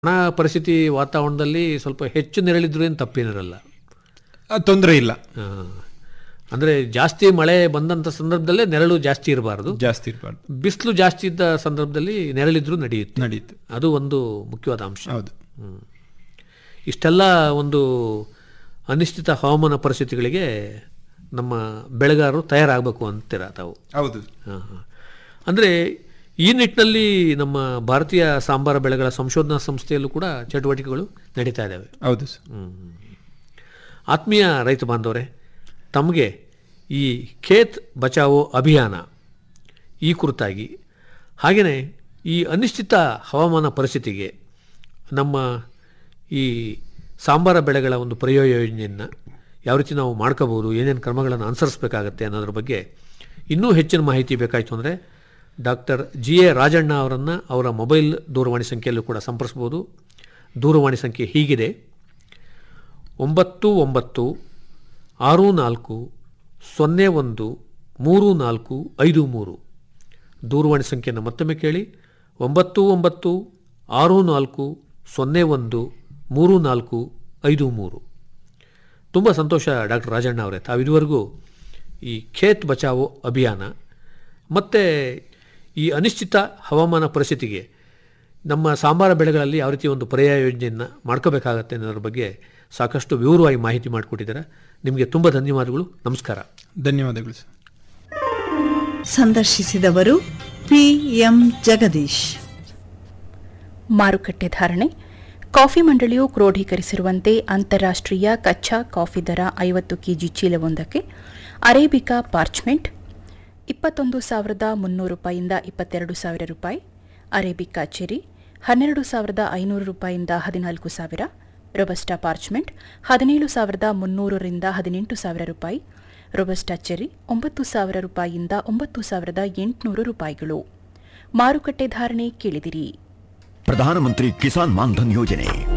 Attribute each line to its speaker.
Speaker 1: ಒಣ ಪರಿಸ್ಥಿತಿ ವಾತಾವರಣದಲ್ಲಿ ಸ್ವಲ್ಪ ಹೆಚ್ಚು ನೆರಳಿದ್ರೂ ಏನು ತಪ್ಪೇನಿರಲ್ಲ
Speaker 2: ತೊಂದರೆ ಇಲ್ಲ
Speaker 1: ಆ, ಅಂದ್ರೆ ಜಾಸ್ತಿ ಮಳೆ ಬಂದಂಥ ಸಂದರ್ಭದಲ್ಲೇ ನೆರಳು ಜಾಸ್ತಿ ಇರಬಾರ್ದು
Speaker 2: ಜಾಸ್ತಿ ಇರಬಾರ್ದು
Speaker 1: ಬಿಸಿಲು ಜಾಸ್ತಿ ಇದ್ದ ಸಂದರ್ಭದಲ್ಲಿ ನೆರಳಿದ್ರೂ ನಡೆಯುತ್ತೆ
Speaker 2: ನಡೀತು
Speaker 1: ಅದು ಒಂದು ಮುಖ್ಯವಾದ ಅಂಶ
Speaker 2: ಹೌದು
Speaker 1: ಇಷ್ಟೆಲ್ಲ ಒಂದು ಅನಿಶ್ಚಿತ ಹವಾಮಾನ ಪರಿಸ್ಥಿತಿಗಳಿಗೆ ನಮ್ಮ ಬೆಳೆಗಾರರು ತಯಾರಾಗಬೇಕು ಅಂತೀರ ತಾವು
Speaker 2: ಹೌದು
Speaker 1: ಹಾಂ ಹಾಂ ಅಂದರೆ ಈ ನಿಟ್ಟಿನಲ್ಲಿ ನಮ್ಮ ಭಾರತೀಯ ಸಾಂಬಾರ ಬೆಳೆಗಳ ಸಂಶೋಧನಾ ಸಂಸ್ಥೆಯಲ್ಲೂ ಕೂಡ ಚಟುವಟಿಕೆಗಳು ನಡೀತಾ ಇದ್ದಾವೆ
Speaker 2: ಹೌದು ಸರ್
Speaker 1: ಆತ್ಮೀಯ ರೈತ ಬಾಂಧವರೇ ತಮಗೆ ಈ ಖೇತ್ ಬಚಾವೋ ಅಭಿಯಾನ ಈ ಕುರಿತಾಗಿ ಹಾಗೆಯೇ ಈ ಅನಿಶ್ಚಿತ ಹವಾಮಾನ ಪರಿಸ್ಥಿತಿಗೆ ನಮ್ಮ ಈ ಸಾಂಬಾರ ಬೆಳೆಗಳ ಒಂದು ಪ್ರಯೋಗ ಯೋಜನೆಯನ್ನು ಯಾವ ರೀತಿ ನಾವು ಮಾಡ್ಕೋಬೋದು ಏನೇನು ಕ್ರಮಗಳನ್ನು ಅನುಸರಿಸಬೇಕಾಗತ್ತೆ ಅನ್ನೋದ್ರ ಬಗ್ಗೆ ಇನ್ನೂ ಹೆಚ್ಚಿನ ಮಾಹಿತಿ ಬೇಕಾಯಿತು ಅಂದರೆ ಡಾಕ್ಟರ್ ಜಿ ಎ ರಾಜಣ್ಣ ಅವರನ್ನು ಅವರ ಮೊಬೈಲ್ ದೂರವಾಣಿ ಸಂಖ್ಯೆಯಲ್ಲೂ ಕೂಡ ಸಂಪರ್ಸ್ಬೋದು ದೂರವಾಣಿ ಸಂಖ್ಯೆ ಹೀಗಿದೆ ಒಂಬತ್ತು ಒಂಬತ್ತು ಆರು ನಾಲ್ಕು ಸೊನ್ನೆ ಒಂದು ಮೂರು ನಾಲ್ಕು ಐದು ಮೂರು ದೂರವಾಣಿ ಸಂಖ್ಯೆಯನ್ನು ಮತ್ತೊಮ್ಮೆ ಕೇಳಿ ಒಂಬತ್ತು ಒಂಬತ್ತು ಆರು ನಾಲ್ಕು ಸೊನ್ನೆ ಒಂದು ಮೂರು ನಾಲ್ಕು ಐದು ಮೂರು ತುಂಬ ಸಂತೋಷ ಡಾಕ್ಟರ್ ರಾಜಣ್ಣ ಅವರೇ ತಾವು ಇದುವರೆಗೂ ಈ ಖೇತ್ ಬಚಾವೋ ಅಭಿಯಾನ ಮತ್ತು ಈ ಅನಿಶ್ಚಿತ ಹವಾಮಾನ ಪರಿಸ್ಥಿತಿಗೆ ನಮ್ಮ ಸಾಂಬಾರ ಬೆಳೆಗಳಲ್ಲಿ ಯಾವ ರೀತಿ ಒಂದು ಪರ್ಯಾಯ ಯೋಜನೆಯನ್ನು ಮಾಡ್ಕೋಬೇಕಾಗತ್ತೆ ಅನ್ನೋದ್ರ ಬಗ್ಗೆ ಸಾಕಷ್ಟು ವಿವರವಾಗಿ ಮಾಹಿತಿ ಮಾಡಿಕೊಟ್ಟಿದ್ದಾರೆ ನಿಮಗೆ ತುಂಬ ಧನ್ಯವಾದಗಳು ನಮಸ್ಕಾರ
Speaker 2: ಧನ್ಯವಾದಗಳು ಸರ್
Speaker 3: ಸಂದರ್ಶಿಸಿದವರು ಪಿ ಎಂ ಜಗದೀಶ್
Speaker 4: ಮಾರುಕಟ್ಟೆ ಧಾರಣೆ ಕಾಫಿ ಮಂಡಳಿಯು ಕ್ರೋಢೀಕರಿಸಿರುವಂತೆ ಅಂತಾರಾಷ್ಟ್ರೀಯ ಕಚ್ಚಾ ಕಾಫಿ ದರ ಐವತ್ತು ಕೆಜಿ ಚೀಲವೊಂದಕ್ಕೆ ಅರೇಬಿಕಾ ಪಾರ್ಚ್ಮೆಂಟ್ ಇಪ್ಪತ್ತೊಂದು ಸಾವಿರದ ಮುನ್ನೂರು ರೂಪಾಯಿಯಿಂದ ಇಪ್ಪತ್ತೆರಡು ಸಾವಿರ ರೂಪಾಯಿ ಅರೇಬಿಕಾ ಚೆರಿ ಹನ್ನೆರಡು ಸಾವಿರದ ಐನೂರು ರೂಪಾಯಿಯಿಂದ ಹದಿನಾಲ್ಕು ಸಾವಿರ ರೊಬಸ್ಟಾ ಪಾರ್ಚ್ಮೆಂಟ್ ಹದಿನೇಳು ಸಾವಿರದ ಮುನ್ನೂರರಿಂದ ಹದಿನೆಂಟು ಸಾವಿರ ರೂಪಾಯಿ ರೊಬಸ್ಟಾ ಚೆರಿ ಒಂಬತ್ತು ಸಾವಿರ ರೂಪಾಯಿಯಿಂದ ಒಂಬತ್ತು ಸಾವಿರದ ಎಂಟುನೂರು ರೂಪಾಯಿಗಳು ಮಾರುಕಟ್ಟೆ ಧಾರಣೆ ಕೇಳಿದಿರಿ
Speaker 5: ಪ್ರಧಾನಮಂತ್ರಿ ಕಿಸಾನ್ ಮಾನ್ಧನ್ ಯೋಜನೆ